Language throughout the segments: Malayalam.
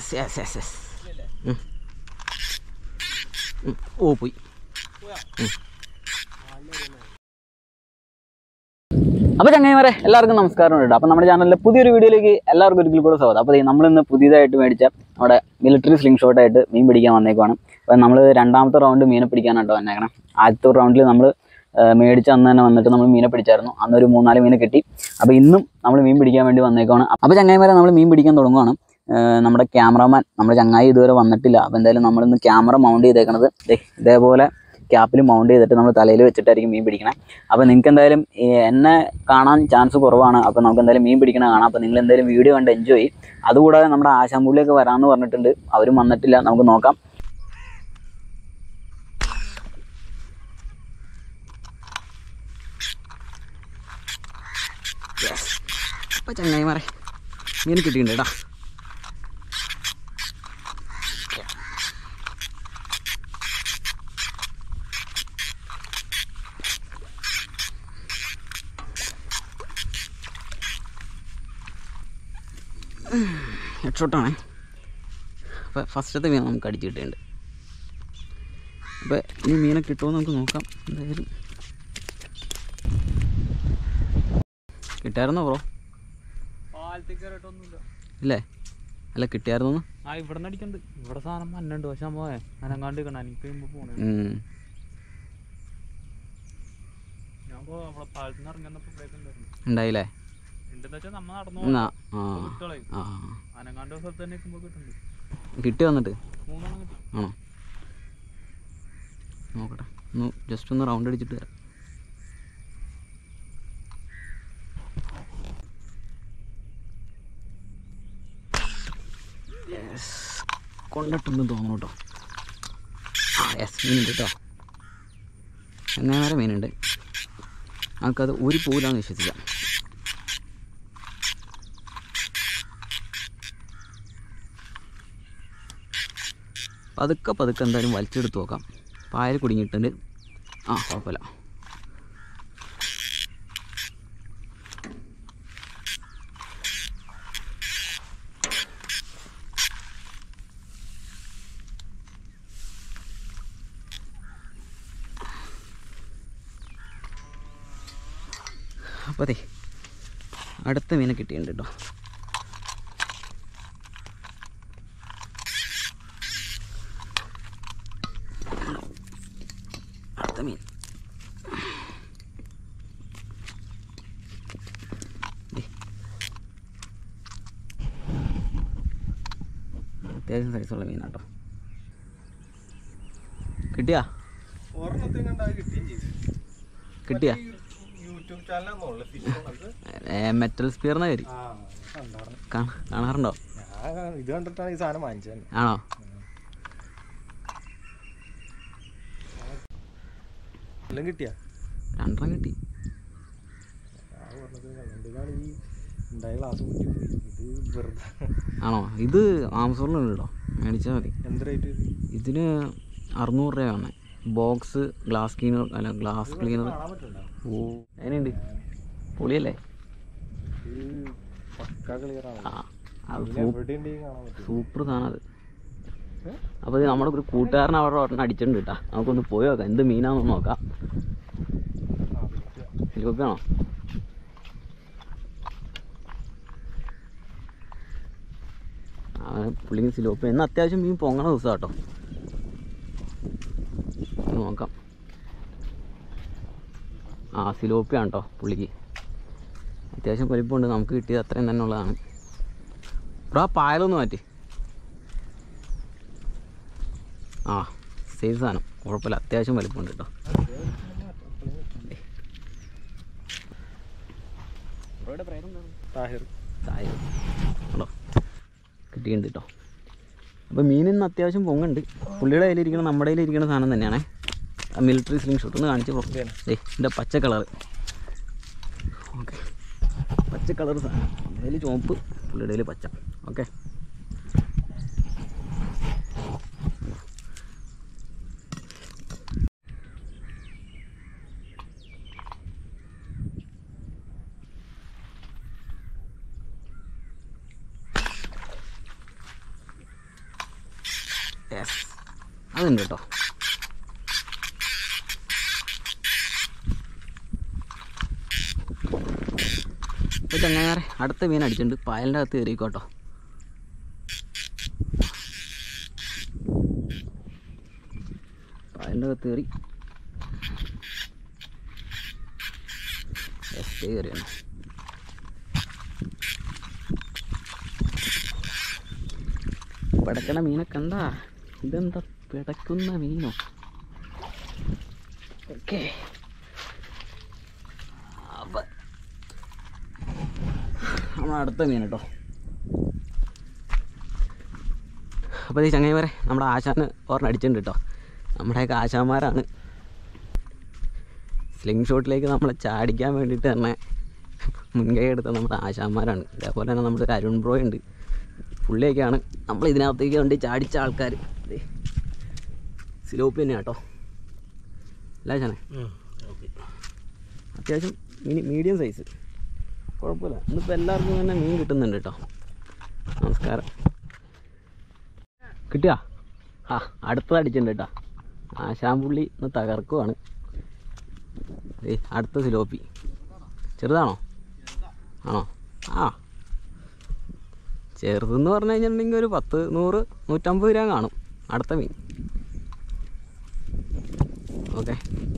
യെസ് യെസ് യെസ് യെസ് ഓ പോയി അപ്പോൾ ചങ്ങായിമാരെ എല്ലാവർക്കും നമസ്കാരം ഉണ്ട് അപ്പോൾ നമ്മുടെ ചാനലിലെ പുതിയൊരു വീഡിയോയിലേക്ക് എല്ലാവർക്കും ഒരിക്കൽ കൂടെ സ്വാഗതം അപ്പോൾ നമ്മൾ ഇന്ന് പുതിയതായിട്ട് മേടിച്ച നമ്മുടെ മിലിറ്ററി സ്ലിംഗ് ഷോട്ടായിട്ട് മീൻ പിടിക്കാൻ വന്നേക്കുവാണ് അപ്പോൾ നമ്മൾ രണ്ടാമത്തെ റൗണ്ട് മീനെ പിടിക്കാനാട്ടോ വന്നേക്കണം ആദ്യത്തെ റൗണ്ടിൽ നമ്മൾ മേടിച്ച അന്ന് തന്നെ വന്നിട്ട് നമ്മൾ മീനെ പിടിച്ചായിരുന്നു അന്നൊരു മൂന്നാല് മീനെ കിട്ടി അപ്പോൾ ഇന്നും നമ്മൾ മീൻ പിടിക്കാൻ വേണ്ടി വന്നേക്കുവാണ് അപ്പോൾ ചങ്ങായിമാരെ നമ്മൾ മീൻ പിടിക്കാൻ തുടങ്ങുവാണ് ഏഹ് നമ്മുടെ ക്യാമറാമാൻ നമ്മുടെ ചങ്ങായി ഇതുവരെ വന്നിട്ടില്ല അപ്പോൾ എന്തായാലും നമ്മളിന്ന് ക്യാമറ മൗണ്ട് ചെയ്തേക്കണത് ദേ ഇതേപോലെ ക്യാപ്പിൽ മൗണ്ട് ചെയ്തിട്ട് നമ്മൾ തലയിൽ വെച്ചിട്ടായിരിക്കും മീൻ പിടിക്കണേ അപ്പോൾ നിങ്ങൾക്ക് എന്തായാലും ഈ എന്നെ കാണാൻ ചാൻസ് കുറവാണ് അപ്പോൾ നമുക്ക് എന്തായാലും മീൻ പിടിക്കണ കാണാം അപ്പോൾ നിങ്ങൾ എന്തായാലും വീഡിയോ കണ്ട് എൻജോയ് ചെയ്യും അതുകൂടാതെ നമ്മുടെ ആശാമ്പുള്ളിയൊക്കെ വരാമെന്ന് പറഞ്ഞിട്ടുണ്ട് അവരും വന്നിട്ടില്ല നമുക്ക് നോക്കാം അപ്പോൾ ചങ്ങായിമാരെ മീൻ കിട്ടിയിട്ടുണ്ട് കേട്ടോ ഹെഡ്ഷോട്ടാണ് അപ്പോൾ ഫസ്റ്റത്തെ മീൻ നമുക്ക് അടിച്ച് കിട്ടിയിട്ടുണ്ട് അപ്പോൾ ഇനി മീനെ കിട്ടുമോ നമുക്ക് നോക്കാം എന്തായാലും കിട്ടായിരുന്നോ ബ്രോ പാലത്തിൽ കയറിയിട്ടൊന്നുമില്ല ഇല്ലേ അല്ല കിട്ടിയായിരുന്നു ആ ഇവിടെ നിന്ന് അടിക്കണ്ട് ഇവിടെ സാധനം മണ്ണുണ്ട് പക്ഷെ നമ്മ അനങ്ങാണ്ട് നിൽക്കണം എനിക്ക് കഴിയുമ്പോ പോണേ ഞാൻ ഇപ്പൊ അവിടെ പാലത്തിൽ നിന്ന് ഇറങ്ങുന്നപ്പോ ഇവിടേക്ക് ഉണ്ടായിരുന്നു ഉണ്ടായില്ലേ ഉണ്ടെന്ന് വെച്ചാൽ നമ്മ നടന്നു എന്നാ ആ കിട്ടളയും ആ അനങ്ങാണ്ട് ഒരു സ്ഥലത്ത് തന്നെ നിൽക്കുമ്പോ കിട്ടുന്നുണ്ട് കിട്ടി വന്നിട്ട് മൂന്നെണ്ണം കിട്ടി ആണോ നോക്കട്ടെ ഒന്ന് ജസ്റ്റ് ഒന്ന് റൗണ്ട് അടിച്ചിട്ട് വരാം യെസ് കൊണ്ടിട്ടുണ്ടെന്ന് തോന്നുന്നു കേട്ടോ ആ യെസ് മീനുണ്ട് കേട്ടോ എങ്ങനെ മീനുണ്ട് നമുക്കത് ഒരു പൂലാന്ന് വിശ്വസിക്കാം പതുക്കെ പതുക്കെ എന്തായാലും വലിച്ചെടുത്ത് നോക്കാം പായൽ കുടുങ്ങിയിട്ടുണ്ട് ആ കുഴപ്പമില്ല അപ്പോൾ അതെ അടുത്ത മീനെ കിട്ടിയിട്ടുണ്ട് കേട്ടോ അടുത്ത മീൻ ദേ. അത്യാവശ്യം സൈസുള്ള മീനാട്ടോ കിട്ടിയാ ഒരെണ്ണത്തിന് കണ്ടാൽ കിട്ടുകയും ചെയ്തു കിട്ടിയാ യൂട്യൂബ് ചാനലാണെന്നുള്ള ഫിഷ് അത് മെറ്റൽ സ്പിയറിന് കയറി ആ കണ്ടായിരുന്നു കാണ- കാണാറുണ്ടോ ഞാൻ ഇത് കണ്ടിട്ടാണ് ഈ സാധനം വാങ്ങിച്ചത് തന്നെ. ആണോ എല്ലാം കിട്ടിയാ രണ്ടെണ്ണം കിട്ടി ആ ഒരെണ്ണത്തിന് കണ്ടു ഇതാണ് ഈ ഉണ്ടായ ക്ലാസ് കുറ്റി പോയി ഇത് വെറുതെ ആണോ ഇത് ആമസോണിലുണ്ട് കേട്ടോ മേടിച്ചാൽ മതി എന്ത് റേറ്റ് ഇതിന് അറുന്നൂറ് രൂപയാണ് ബോക്സ് ഗ്ലാസ് ക്ലീനർ അല്ല ഗ്ലാസ് ക്ലീനർ കാണാൻ പറ്റണ്ട ഓ അതിനുണ്ട് പൊളിയല്ലേ ഇത് പക്കാ ക്ലിയർ ആണ് ആ അത് ഇതിന് എവിടെ ഉണ്ടെങ്കിൽ കാണാൻ പറ്റും സൂപ്പർ സാധനം അത് അപ്പോൾ ഇത് നമ്മുടെ ഒരു കൂട്ടുകാരൻ അവിടെ ഒരെണ്ണം അടിച്ചിട്ടുണ്ട് കേട്ടാ നമുക്കൊന്ന് പോയി നോക്കാം എന്ത് മീനാണെന്ന് നോക്കാം ആ പറ്റുക. സിലോപ്പിയാണോ അവന് പുള്ളിക്ക് സിലോപ്പി ഇന്ന് അത്യാവശ്യം മീൻ പൊങ്ങണ ദിവസം കേട്ടോ ഒന്ന് നോക്കാം ആ സിലോപ്പിയാണ് കേട്ടോ പുള്ളിക്ക് അത്യാവശ്യം വലിപ്പമുണ്ട് നമുക്ക് കിട്ടിയത് അത്രയും തന്നെ ഉള്ളതാണ് ഇവിടെ ആ പായലൊന്ന് മാറ്റി ആ സേഫ് സാധനം കുഴപ്പമില്ല അത്യാവശ്യം വലിപ്പമുണ്ട് കേട്ടോ താഹിർ താഴെ ഉണ്ടോ കിട്ടിയിട്ടുണ്ട് കേട്ടോ അപ്പോൾ മീനിന്ന് അത്യാവശ്യം പൊങ്ങുണ്ട് പുള്ളിയുടെ കയ്യിലിരിക്കുന്ന നമ്മുടെ കയ്യിലിരിക്കുന്ന സാധനം തന്നെയാണ് മിലിറ്ററി സ്ലിംഗ് ഷോട്ട് ഒന്ന് കാണിച്ചു പോ ഇതാണ്. ഏ ഇതിൻ്റെ പച്ച കളർ ഓക്കെ പച്ച കളർ സാധനം നമ്മുടെ കയ്യിൽ ചുവപ്പ് പുള്ളിയുടെ കയ്യിൽ പച്ച ഓക്കെ യെസ് അതുണ്ട് കേട്ടോ ഇപ്പോൾ ചങ്ങാരെ അടുത്ത മീൻ അടിച്ചിട്ടുണ്ട് പായലിൻ്റെ അകത്ത് കയറിക്കോട്ടോ പായലിൻ്റെ അകത്ത് കയറി യെസ് കയറിയാണ് പിടക്കണ മീനെ കണ്ട ഇതെന്താ പിടക്കുന്ന മീനോ ഓക്കെ അപ്പം നമ്മൾ അടുത്ത മീൻ കേട്ടോ അപ്പോൾ ഈ ചങ്ങായിമാരെ നമ്മുടെ ആശാന് ഒരെണ്ണം അടിച്ചിട്ടുണ്ട് കേട്ടോ നമ്മുടെയൊക്കെ ആശാന്മാരാണ് സ്ലിംഗ് ഷോട്ടിലേക്ക് നമ്മളെ ചാടിക്കാൻ വേണ്ടിയിട്ട് തന്നെ മുൻകൈ എടുത്ത നമ്മുടെ ആശാന്മാരാണ് അതേപോലെ തന്നെ നമ്മുടെ ഒരു അരുൺ ബ്രോ ഉണ്ട് പുള്ളിയൊക്കെയാണ് നമ്മൾ ഇതിനകത്തേക്ക് വേണ്ടി ചാടിച്ച ആൾക്കാർ സിലോപ്പി തന്നെയാണ് കേട്ടോ അല്ല ആശാനെ ഓക്കെ അത്യാവശ്യം മിനി മീഡിയം സൈസ് കുഴപ്പമില്ല ഇന്നിപ്പോൾ എല്ലാവർക്കും തന്നെ മീൻ കിട്ടുന്നുണ്ട് കേട്ടോ നമസ്കാരം കിട്ടിയാ ആ അടുത്തത് അടിച്ചിട്ടുണ്ട് കേട്ടോ ആശാമ്പുള്ളി ഇന്ന് തകർക്കുവാണ് ഏയ് അടുത്ത സിലോപ്പി ചെറുതാണോ ആണോ ആ ചെറുതെന്ന് പറഞ്ഞു കഴിഞ്ഞിട്ടുണ്ടെങ്കിൽ ഒരു പത്ത് നൂറ് നൂറ്റമ്പത് ഗ്രാം കാണും അടുത്ത മീൻ ഓക്കെ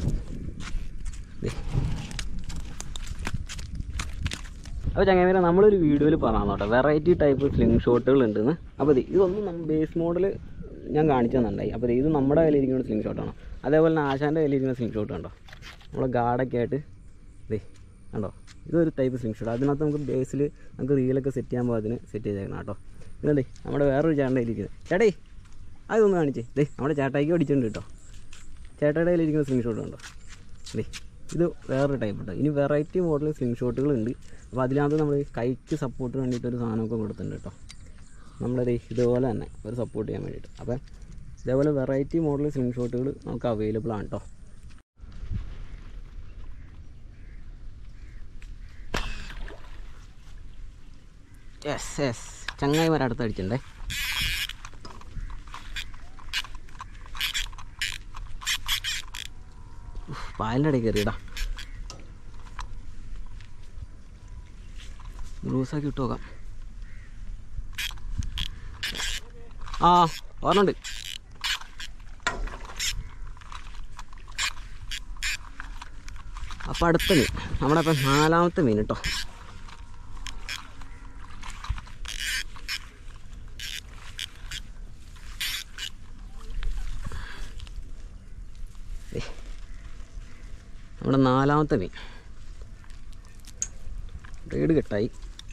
അപ്പോൾ ചങ്ങാതിരെ നമ്മളൊരു വീഡിയോയിൽ പറഞ്ഞു കേട്ടോ വെറൈറ്റി ടൈപ്പ് സ്ലിംഗ് ഷോട്ടുകൾ ഉണ്ടെന്ന് അപ്പോൾ ദേ ഇതൊന്നും നമ്മൾ ബേസ് മോഡൽ ഞാൻ കാണിച്ചു തന്നിട്ടുണ്ടായി അപ്പോൾ ദേ ഇത് നമ്മുടെ കയ്യിലിരിക്കുന്ന സ്ലിംഗ് ഷോട്ടാണ് അതേപോലെ തന്നെ ആശാൻ്റെ കയ്യിലിരിക്കുന്ന സ്ലിംഗ് ഷോട്ട് കണ്ടോ നമ്മളെ ഗാർഡൊക്കെ ആയിട്ട് ദേ കണ്ടോ ഇതൊരു ടൈപ്പ് സ്ലിംഗ് ഷോട്ട് അതിനകത്ത് നമുക്ക് ബേസിൽ നമുക്ക് റീലൊക്കെ സെറ്റ് ചെയ്യാൻ പാകത്തിന് സെറ്റ് ചെയ്തേക്കണം കേട്ടോ പിന്നെ ദേ നമ്മുടെ വേറൊരു ചേട്ടൻ്റെ കയ്യിലിരിക്കുന്നത് ചേട്ടേ അതൊന്ന് കാണിച്ചേ ദേ നമ്മുടെ ചേട്ടായിക്ക് അടിച്ചിട്ടുണ്ട് കേട്ടോ ചേട്ടയുടെ കയ്യിലിരിക്കുന്ന സ്ലിംഗ് ഷോട്ട് കണ്ടോ ദേ ഇത് വേറൊരു ടൈപ്പ് കേട്ടോ ഇനി വെറൈറ്റി മോഡൽ സ്ലിംഗ് ഷോട്ടുകളുണ്ട് അപ്പോൾ അതിനകത്ത് നമ്മൾ കൈക്ക് സപ്പോർട്ടിന് വേണ്ടിയിട്ട് ഒരു സാധനമൊക്കെ കൊടുത്തിട്ടുണ്ട് കേട്ടോ നമ്മളത് ഇതുപോലെ തന്നെ ഒരു സപ്പോർട്ട് ചെയ്യാൻ വേണ്ടിയിട്ട് അപ്പം ഇതേപോലെ വെറൈറ്റി മോഡൽ സ്ലിംഗ് ഷോട്ടുകൾ നമുക്ക് അവൈലബിൾ ആണ് കേട്ടോ യെസ് യെസ് ചങ്ങായി വരെ അടുത്ത് അടിച്ചിട്ടുണ്ടേ ഉഫ്, പായലിൻ്റെ ഇടയിൽ കയറിയടാ ലൂസാക്കി ഇട്ട് നോക്കാം ആ ഓർമ്മയുണ്ട് അപ്പോൾ അടുത്ത മീൻ നമ്മുടെ ഇപ്പം നാലാമത്തെ മീൻ കേട്ടോ ദേ, നമ്മുടെ നാലാമത്തെ മീൻ റീഡ് കെട്ടായി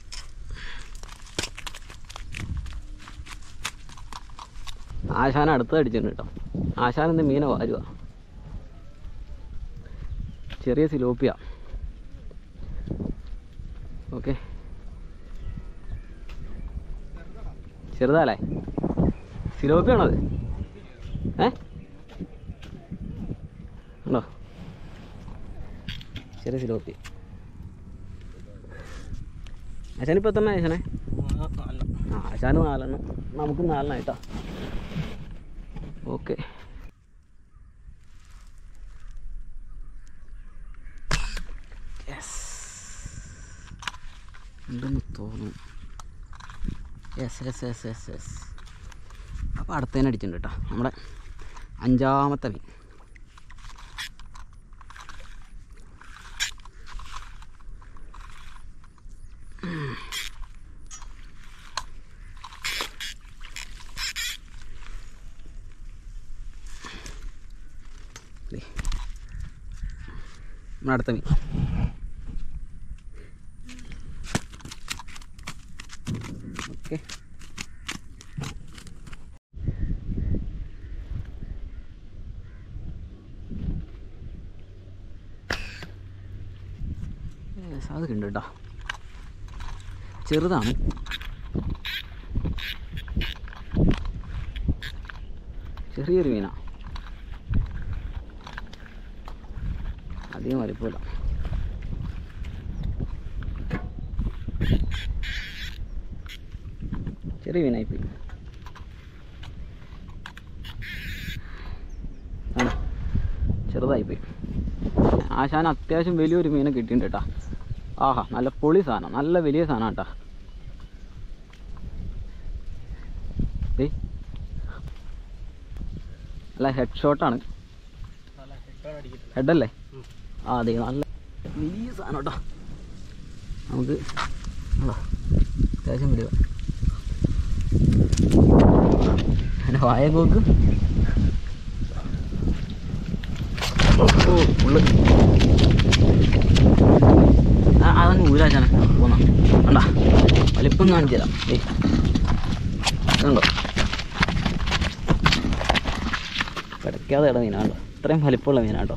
ആശാൻ അടുത്ത് അടിച്ചിട്ടുണ്ട് കേട്ടോ ആശാൻ എന്ത് മീനെ വാരുക ചെറിയ സിലോപ്പിയ ഓക്കെ ചെറുതാലേ സിലോപ്പിയാണത് ഏ ഉണ്ടോ ചെറിയ സിലോപ്പി ആശാനിപ്പോൾ എത്ര ആശാനെ ആ ആശാന് നാലെണ്ണം നമുക്ക് നാലെണ്ണം കേട്ടോ ഓക്കെ ഉണ്ടെന്ന് തോന്നുന്നു yes yes yes yes yes അപ്പോൾ അടുത്തതിനെ അടിച്ചിട്ടുണ്ട് കേട്ടോ നമ്മുടെ അഞ്ചാമത്തെ മീൻ ദേ. നമ്മുടെ അടുത്ത മീൻ ഓക്കെ അത് ഉണ്ട് കേട്ടോ ചെറുതാണ് ചെറിയൊരു മീനാ അധികം വലിപ്പമില്ല ചെറിയ മീനായിപ്പോയി ചെറുതായിപ്പോയി ആശാൻ അത്യാവശ്യം വലിയൊരു മീനെ കിട്ടിയിട്ടുണ്ട് കേട്ടോ ആഹാ നല്ല പൊളി സാധനം നല്ല വലിയ സാധനം കേട്ടോ ഏയ് നല്ല ഹെഡ് ഷോട്ടാണ് ഹെഡല്ലേ ആ അതെ നല്ല വലിയ സാധനം കേട്ടോ നമുക്ക് ആ, അത്യാവശ്യം വലിയ അതിൻ്റെ വായ നോക്ക് ഓ ഉള്ളു ആ അതങ്ങ് ഊരാച്ചാണ് പോന്ന കണ്ടാ വലിപ്പം കാണിച്ചു തരാം ഏയ് കണ്ടോ കിടക്കാതെ ഇട മീനാണ്ടോ ഇത്രയും വലിപ്പമുള്ള മീനാട്ടോ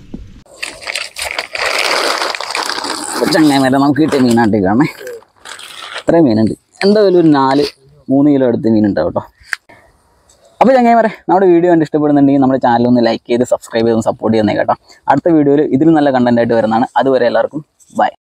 ചങ്ങായി നമുക്ക് കിട്ടിയ മീനാട്ടി കാണേ ഇത്രയും മീനുണ്ട് എന്തായാലും ഒരു നാല് മൂന്ന് കിലോ എടുത്ത് മീനുണ്ടാവും കേട്ടോ അപ്പോൾ ചങ്ങായിമാരെ നമ്മുടെ വീഡിയോ കണ്ട് ഇഷ്ടപ്പെടുന്നുണ്ടെങ്കിൽ നമ്മുടെ ചാനൽ ഒന്ന് ലൈക്ക് ചെയ്ത് സബ്സ്ക്രൈബ് ചെയ്ത് സപ്പോർട്ട് ചെയ്യുന്നേ കേട്ടോ അടുത്ത വീഡിയോയിൽ ഇതിൽ നല്ല കണ്ടന്റ് ആയിട്ട് വരുന്നതാണ് അതുവരെ എല്ലാവർക്കും ബൈ